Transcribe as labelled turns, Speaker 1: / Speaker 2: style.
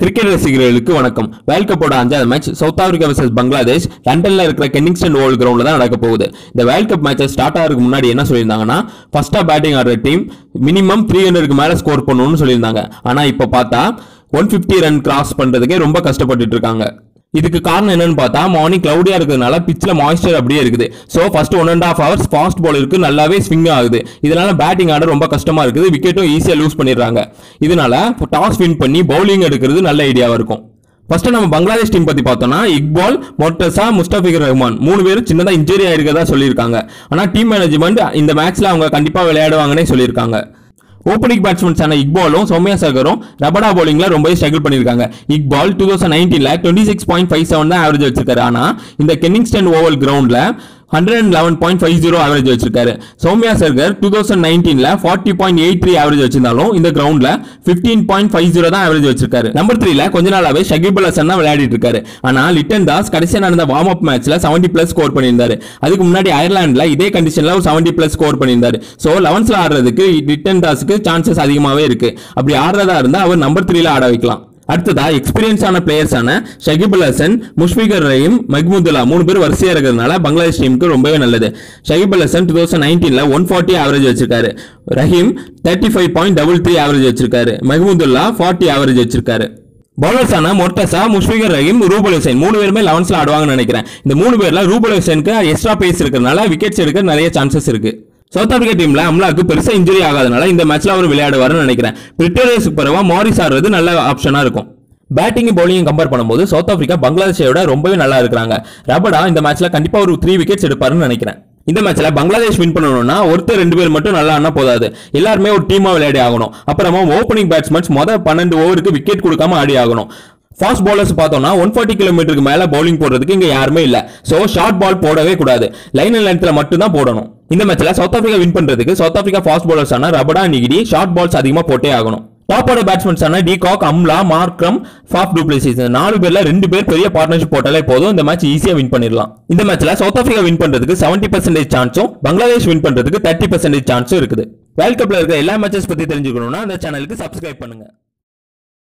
Speaker 1: cricket ரசிகர்களுக்கு வணக்கம் world கப்போட அஞ்சாவது match south Africa versus Bangladesh லண்டன்ல இருக்கிற கென்னிங்ஸ்டன் ஓவல் கிரவுண்ட்ல தான் நடக்க போகுது இந்த வேர்ல்ட் கப் மேட்ச் ஸ்டார்ட் ஆகிறதுக்கு முன்னாடி என்ன சொல்லியிருந்தாங்கன்னா ஃபர்ஸ்டா பேட்டிங் ஆடுற டீம் மினிமம் த்ரீ ஹண்ட்ரடுக்கு மேல ஸ்கோர் பண்ணணும்னு சொல்லியிருந்தாங்க ஆனா இப்போ பார்த்தா ஒன் ஃபிஃப்டி ரன் கிராஸ் பண்றதுக்கே ரொம்ப கஷ்டப்பட்டுட்டு இருக்காங்க இதுக்கு காரணம் என்னன்னு பார்த்தா மார்னிங் கிளவுடியா இருக்கிறதுனால பிச்சில் மாய்ஸ்சர் அப்படியே இருக்குது so first one and half hours fast பாலருக்கு நல்லாவே ஸ்விங் ஆகுது இதனால பேட்டிங் ஆட ரொம்ப கஷ்டமா இருக்குது விக்கெட்டும் ஈஸியாக லூஸ் பண்ணிடுறாங்க இதனால டாஸ் வின் பண்ணி பவுலிங் எடுக்கிறது நல்ல ஐடியாவா இருக்கும் ஃபர்ஸ்ட் நம்ம பங்களாதேஷ் டீம் பத்தி பார்த்தோம்னா இக்பால் மொட்டசா முஸ்டபிகர் ரஹ்மான் மூணு பேரும் சின்னதா இன்ஜுரி ஆயிருக்கதா சொல்லியிருக்காங்க ஆனா டீம் மேனேஜ்மெண்ட் இந்த மேட்ச்ல அவங்க கண்டிப்பா விளையாடுவாங்கன்னே சொல்லியிருக்காங்க ஓப்பனிங் பேட்ஸ்மேன்ஸான இக்பாலும் சௌமியா சகரும் ரபடா bowlingல ரொம்பவே ஸ்ட்ரகிள் பண்ணியிருக்காங்க இக்பால் டூ தௌசண்ட் நைன்டீன்ல twenty six point five seven தான் ஆவரேஜ் வச்சிருக்காரு ஆனா இந்த கென்னிங்ஸ்டன் ஓவல் கிரவுண்ட்ல hundred and eleven point five zero average வச்சிருக்காரு சௌமியா சர்கர் டூ தௌசண்ட் நைன்டீன்ல forty point eight three average வச்சிருந்தாலும் இந்த கிரவுண்ட்ல ஃபிஃப்டீன் பாயிண்ட் ஃபைவ் ஜீரோ தான் ஆவரேஜ் வச்சிருக்காரு நம்பர் த்ரீல கொஞ்ச நாளாவே ஷகிப் அல் ஹசன் தான் விளையாடிட்டு இருக்காரு ஆனா லிட்டன் தாஸ் கடைசியா நடந்த வார்ம் அப் மேட்ச்ல செவன்டி பிளஸ் ஸ்கோர் பண்ணியிருந்தாரு அதுக்கு முன்னாடி அயர்லாந்துல இதே கண்டிஷன்ல ஒரு செவன்டி பிளஸ் ஸ்கோர் பண்ணியிருந்தாரு ஸோ லெவன்ஸ்ல ஆடுறதுக்கு லிட்டன் தாஸுக்கு சான்சஸ் அதிகமாவே இருக்கு அப்படி ஆடுறதா இருந்தா அவர் நம்பர் த்ரீல ஆட வைக்கலாம் அடுத்ததா எக்ஸ்பீரியன்ஸான பிளேயர்ஸான ஷகிப் அல் ஹசன் முஷ்பிகர் ரஹீம் மஹ்மூதுல்லா மூணு பேர் வரிசையா இருக்கிறதுனால பங்களாதேஷ் டீமுக்கு ரொம்பவே நல்லது ஷகிப் அல் ஹசன் டூ தௌசண்ட் நைன்டீன்ல ஒன் ஃபார்ட்டி ஆவரேஜ் வச்சிருக்காரு Rahim thirty five point double three average வச்சிருக்காரு மஹ்மூதுல்லா ஃபார்ட்டி ஆவரேஜ் வச்சிருக்காரு பவுலர்ஸான மொர்டசா முஷ்பிகர் ரஹீம் ரூபல் ஹுசைன் மூணு பேருமே லெவன்ஸ்ல ஆடுவாங்கன்னு நினைக்கிறேன் இந்த மூணு பேர்ல ரூபல் ஹுசைனுக்கு எக்ஸ்ட்ரா பேஸ் இருக்கிறதுனால விக்கெட்ஸ் எடுக்க நிறைய சான்சஸ் இருக்கு சவுத் ஆப்பிரிக்கா டீம்ல அம்லாக்கு பெருசா இன்ஜுரி ஆகாதனால இந்த மேட்ச்ல அவர் விளையாடுவாருன்னு நினைக்கிறேன் பிரிட்டோரியஸுக்கு பிறவா மாரிஸ் ஆடுறது நல்ல ஆப்ஷனா இருக்கும் பேட்டிங் பவுலிங் கம்பேர் பண்ணும்போது சவுத் ஆப்பிரிக்கா பங்களாதேஷை விட ரொம்பவே நல்லா இருக்கிறாங்க ரபடா இந்த மேட்ச்ல கண்டிப்பா ஒரு த்ரீ விக்கெட்ஸ் எடுப்பாருன்னு நினைக்கிறேன் இந்த மேட்ச்ல பங்களாதேஷ் வின் பண்ணணும்னா ஒருத்தர் ரெண்டு பேர் மட்டும் நல்லா ஆனா போதாது எல்லாருமே ஒரு டீமா விளையாடி ஆகணும் அப்புறமா ஓப்பனிங் பேட்ஸ்மேன்ஸ் மொதல் பன்னெண்டு ஓவருக்கு விக்கெட் கொடுக்காம ஆடி ஆகணும் ஃபாஸ்ட் பாலர்ஸ் பார்த்தோம்னா ஒன் ஃபார்ட்டி கிலோமீட்டருக்கு மேல பவுலிங் போடுறதுக்கு இங்க யாருமே இல்ல சோ ஷார்ட் பால் போடவே கூடாது லைன் லென்த்ல மட்டும் தான் போடணும் இந்த மேட்ச்ல சவுத் ஆப்பிரிக்கா வின் பண்றதுக்கு சவுத் ஆப்பிரிக்கா ஃபாஸ்ட் பாலர்ஸ் ஆன ரபடா நிகிடி ஷார்ட் பால்ஸ் அதிகமா போட்டே ஆகணும் டாப்போட பேட்ஸ்மேன்ஸ் ஆன de Kock Amla Markram Faf du Plessis நாலு பேர்ல ரெண்டு பேர் பெரிய பார்ட்னர்ஷிப் போட்டாலே போதும் இந்த மேட்ச் ஈஸியா வின் பண்ணிடலாம் இந்த மேட்ச்ல சவுத் ஆப்பிரிக்கா வின் பண்றதுக்கு செவன்டி பர்சன்டேஜ் சான்ஸும் பங்களாதேஷ் வின் பண்றதுக்கு தேர்ட்டி பர்சன்டேஜ் சான்ஸும் இருக்குது வேர்ல்ட் கப்ல இருக்க எல்லா மேட்சஸ் பத்தி தெரிஞ்சுக்கணும்னா அந்த சேனலுக்கு சப்ஸ்கிரைப் பண்ணுங்க